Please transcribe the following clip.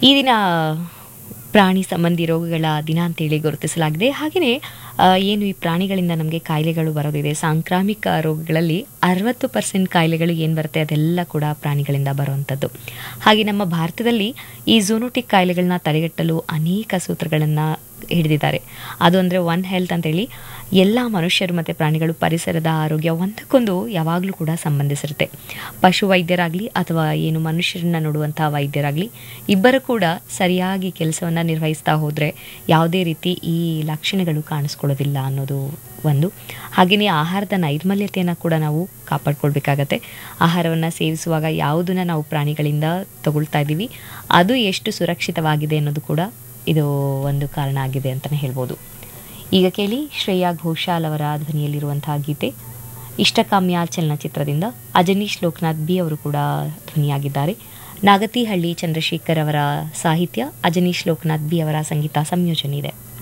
ಈ ದಿನ ಪ್ರಾಣಿ ಸಂಬಂಧಿ ರೋಗಗಳ ದಿನ ಅಂತೇಳಿ ಗುರುತಿಸಲಾಗಿದೆ ಹಾಗೆಯೇ ಆ, ಏನು ಈ ಪ್ರಾಣಿಗಳಿಂದ ನಮಗೆ ಕಾಯಿಲೆಗಳು ಬರೋದಿದೆ ಸಾಂಕ್ರಾಮಿಕ ರೋಗಗಳಲ್ಲಿ ಅರವತ್ತು ಪರ್ಸೆಂಟ್ ಕಾಯಿಲೆಗಳು ಏನು ಬರುತ್ತೆ ಅದೆಲ್ಲ ಕೂಡ ಪ್ರಾಣಿಗಳಿಂದ ಬರುವಂಥದ್ದು ಹಾಗೆ ನಮ್ಮ ಭಾರತದಲ್ಲಿ ಈ ಝೂನೋಟಿಕ್ ಕಾಯಿಲೆಗಳನ್ನ ತಡೆಗಟ್ಟಲು ಅನೇಕ ಸೂತ್ರಗಳನ್ನು ಹಿಡಿದಿದ್ದಾರೆ ಅದು ಅಂದರೆ ಒನ್ ಹೆಲ್ತ್ ಅಂತೇಳಿ ಎಲ್ಲ ಮನುಷ್ಯರು ಮತ್ತು ಪ್ರಾಣಿಗಳು ಪರಿಸರದ ಆರೋಗ್ಯ ಒಂದಕ್ಕೊಂದು ಯಾವಾಗಲೂ ಕೂಡ ಸಂಬಂಧಿಸಿರುತ್ತೆ ಪಶು ವೈದ್ಯರಾಗಲಿ ಅಥವಾ ಏನು ಮನುಷ್ಯರನ್ನ ನೋಡುವಂಥ ವೈದ್ಯರಾಗಲಿ ಇಬ್ಬರು ಕೂಡ ಸರಿಯಾಗಿ ಕೆಲಸವನ್ನು ನಿರ್ವಹಿಸ್ತಾ ಹೋದರೆ ಯಾವುದೇ ರೀತಿ ಈ ಲಕ್ಷಣಗಳು ಕಾಣಿಸ್ಕೊಳ್ಳೋದಿಲ್ಲ ಅನ್ನೋದು ಒಂದು ಹಾಗೆಯೇ ಆಹಾರದ ನೈರ್ಮಲ್ಯತೆಯನ್ನು ಕೂಡ ನಾವು ಕಾಪಾಡ್ಕೊಳ್ಬೇಕಾಗತ್ತೆ ಆಹಾರವನ್ನು ಸೇವಿಸುವಾಗ ಯಾವುದನ್ನು ನಾವು ಪ್ರಾಣಿಗಳಿಂದ ತಗೊಳ್ತಾ ಇದ್ದೀವಿ ಅದು ಎಷ್ಟು ಸುರಕ್ಷಿತವಾಗಿದೆ ಅನ್ನೋದು ಕೂಡ ಇದು ಒಂದು ಕಾರಣ ಆಗಿದೆ ಅಂತಲೇ ಹೇಳ್ಬೋದು ಈಗ ಕೇಳಿ ಶ್ರೇಯಾ ಘೋಷಾಲ್ ಅವರ ಧ್ವನಿಯಲ್ಲಿರುವಂತಹ ಗೀತೆ ಇಷ್ಟಕಾಮ್ಯ ಚಲನಚಿತ್ರದಿಂದ ಅಜನೀಶ್ ಲೋಕನಾಥ್ ಬಿ ಅವರು ಕೂಡ ಧ್ವನಿಯಾಗಿದ್ದಾರೆ ನಾಗತಿಹಳ್ಳಿ ಚಂದ್ರಶೇಖರ್ ಅವರ ಸಾಹಿತ್ಯ ಅಜನೀಶ್ ಲೋಕನಾಥ್ ಬಿ ಅವರ ಸಂಗೀತ ಸಂಯೋಜನೆ ಇದೆ